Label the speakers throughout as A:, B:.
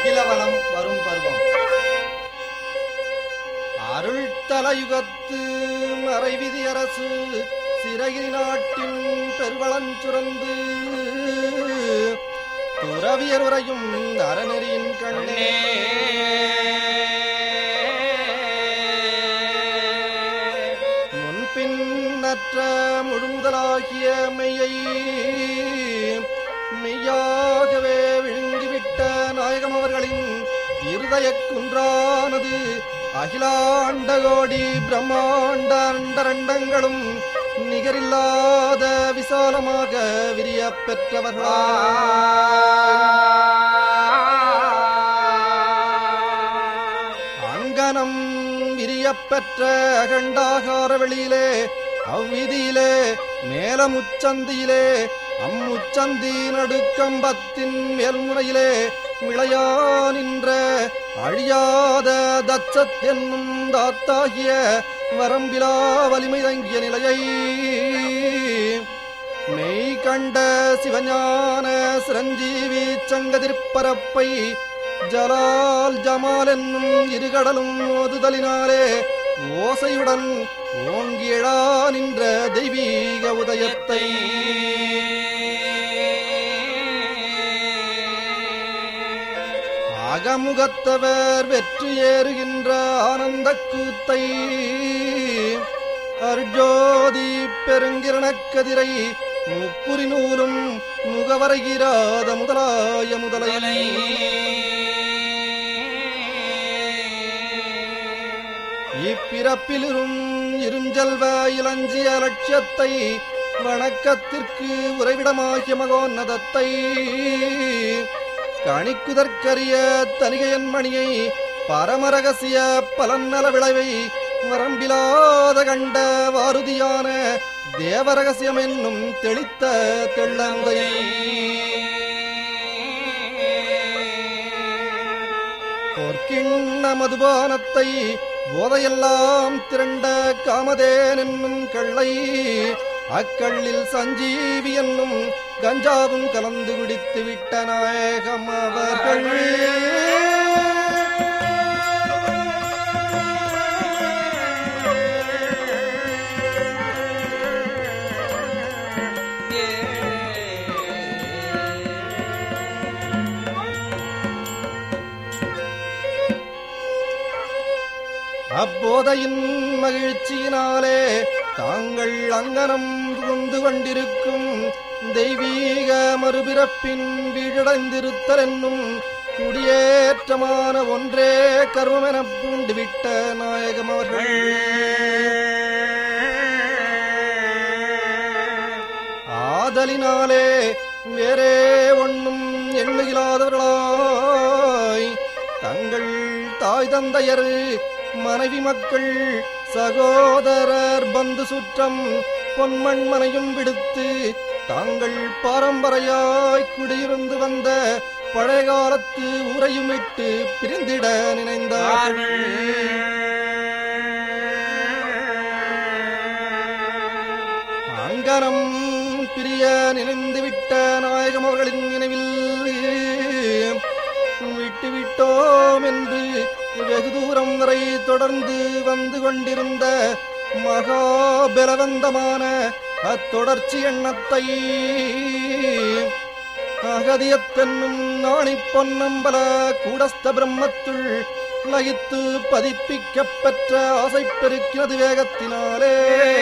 A: அகிலவனம் வரும் பருவம் அருள் தலயுகத்து மறைவிதி அரசு சிறகிரி நாட்டின் பெருவளஞ்சுரந்து துறவியர் உரையும் அறநெறியின் கண்ணே முன்பின்னற்ற முழுமுதலாகிய மெய்யை மெய்யாகவே விழுங்கிவிட்ட நாயகம் அவர்களின் இருதயக் குன்றானது அகிலாண்டகோடி பிரம்மாண்ட அண்டரண்டங்களும் நிகரில்லாத விசாலமாக விரியப் பெற்றவர்களா அங்கனம் விரியப் பெற்ற அகண்டாகார வெளியிலே அவ்விதியிலே மேலமுச்சந்தியிலே அம்முச்சந்தி நடுக்கம்பத்தின் மேல்முனையிலே விளையா நின்ற அழியாத தச்சத் என்னும் தாத்தாகிய வரம்பிலா வலிமை தங்கிய நிலையை மெய் கண்ட சிவஞான சிரஞ்சீவி சங்கதிர்ப்பரப்பை ஜலால் ஜமால் என்னும் இருகடலும் மோதுதலினாலே ஓசையுடன் ஓங்கி எழா நின்ற தெய்வீக உதயத்தை அகமுகத்தவர் வெற்றி ஏறுகின்ற ஆனந்த கூத்தை அர்ஜோதி பெருங்கிரணக்கதிரை முப்புரி நூலும் முகவரையிராத முதலாய முதலை இப்பிறப்பிலிரும் இருஞ்செல்வ இளஞ்சிய லட்சியத்தை வணக்கத்திற்கு உறைவிடமாகிய மகோன்னதத்தை கணிக்குதற்கரிய தனிகையன் மணியை பரமரகசிய பலன்னல விளைவை வரம்பிலாத கண்ட வாருதியான தேவரகசியம் என்னும் தெளித்த தெள்ளந்தை பொற்கிண்ண மதுபானத்தை போதையெல்லாம் திரண்ட காமதேன் என்னும் கள்ளை அக்கள்ளில் சஞ்சீவி என்னும் கஞ்சாவும் கலந்து குடித்து விட்ட நாயகம் அவர்கள் அப்போதையின் மகிழ்ச்சியினாலே தாங்கள் அங்கனம் புகுந்து கொண்டிருக்கும் தெய்வீக மறுபிறப்பின் வீழடைந்திருத்தல் என்னும் குடியேற்றமான ஒன்றே கர்வமெனப் பூண்டுவிட்ட நாயகம் அவர்கள் ஆதலினாலே வேறே ஒண்ணும் எண்ணுகிலாதவர்களாய் தங்கள் தாய் தந்தையர் மனைவி மக்கள் சகோதரர் பந்து சுற்றம் பொன்மண் மனையும் விடுத்து தாங்கள் பாரம்பரையாய் குடியிருந்து வந்த பழைய காலத்து உரையுமிட்டு பிரிந்திட நினைந்தார்கள் அங்கனம் பிரிய நினைந்துவிட்ட நாயகம் அவர்களின் நினைவில் விட்டு விட்டோம் என்று வெகு தூரம் வரை தொடர்ந்து வந்து கொண்டிருந்த மகாபலவந்தமான அத்தொடர்ச்சி எண்ணத்தை அகதியத்தென்னும் நாணி பொன்னம்பல கூடஸ்த பிரம்மத்துள் லயித்து பதிப்பிக்கப் பெற்ற ஆசை பெருக்கிறது வேகத்தினாலே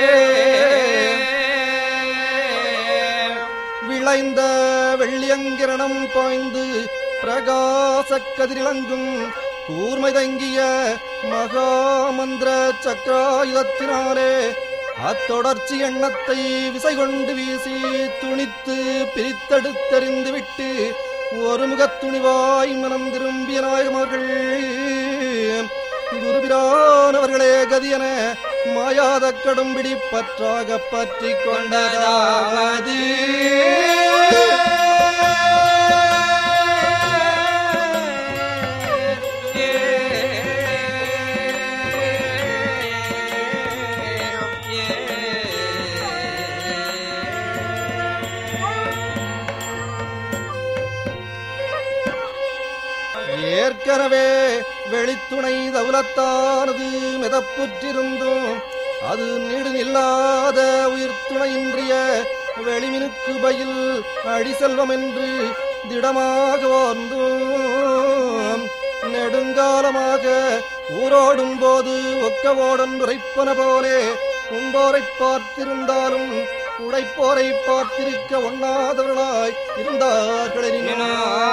A: விளைந்த வெள்ளியங்கிரணம் பாய்ந்து பிரகாச கதிரிலங்கும் கூர்மை தங்கிய மகாமந்திர சக்கராயுதத்தினாலே அத்தொடர்ச்சி எண்ணத்தை விசை கொண்டு வீசி துணித்து பிரித்தெடுத்தெறிந்து விட்டு ஒரு முகத்துணிவாய் மனம் திரும்பிய நாயகம் அவர்கள் குருபிரானவர்களே கதியன மாயாத கடும்பிடி பற்றாக பற்றி கொண்டதாவது ஏற்கனவே வெளித்துணை தவுலத்தானது மிதப்புற்றிருந்தும் அது நீடுநில்லாத உயிர் துணையின்றிய வெளிமினுக்கு பயில் அடிசெல்வம் என்று திடமாக ஓர்ந்தும் நெடுங்காலமாக ஊரோடும் போது ஒக்கவோடன் உரைப்பன போலே உம்போரைப் பார்த்திருந்தாலும் உடைப்போரை பார்த்திருக்க ஒண்ணாதவர்களாய் இருந்தார்களெனினும்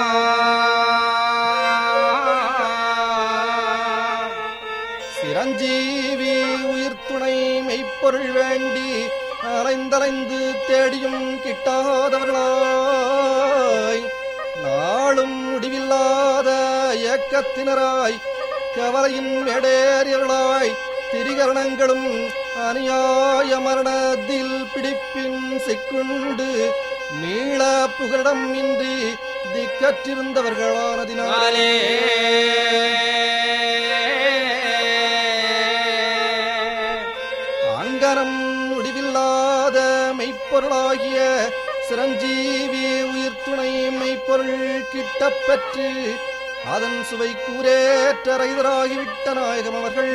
A: சிரஞ்சீவி உயிர் துணை மெய்ப்பொருள் வேண்டி அலைந்தலைந்து தேடியும் கிட்டாதவர்களாய் நாளும் முடிவில்லாத ஏக்கத்தினராய் கவலையின் மேடேறியவர்களாய் திரிகரணங்களும் அநியாய மரணத்தில் பிடிப்பின் சிக்குண்டு மீள புகலிடம் இன்றி திக்கற்றிருந்தவர்களானதினாலே அங்கனம் முடிவில்லாத மெய்ப்பொருளாகிய சிரஞ்சீவி உயிர் துணை மெய்ப்பொருள் கிட்டப் பெற்று அதன் சுவை கூரேற்ற ரைதராகிவிட்ட நாயகம் அவர்கள்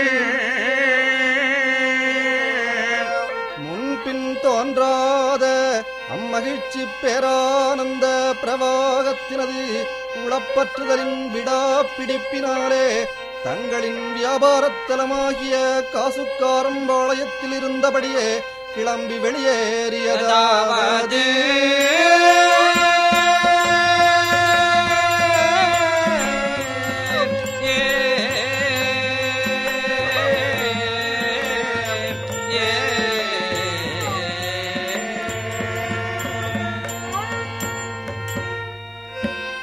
A: முன்பின் தோன்றாத அம்மகிழ்ச்சி பேரானந்த பிரவாகத்தினது உளப்பற்றுதலின் விடா பிடிப்பினாலே தங்களின் வியாபாரத்தலமாகிய காசுக்காரம்பாளையத்தில் இருந்தபடியே கிளம்பி வெளியேறியதாவது
B: அதாவது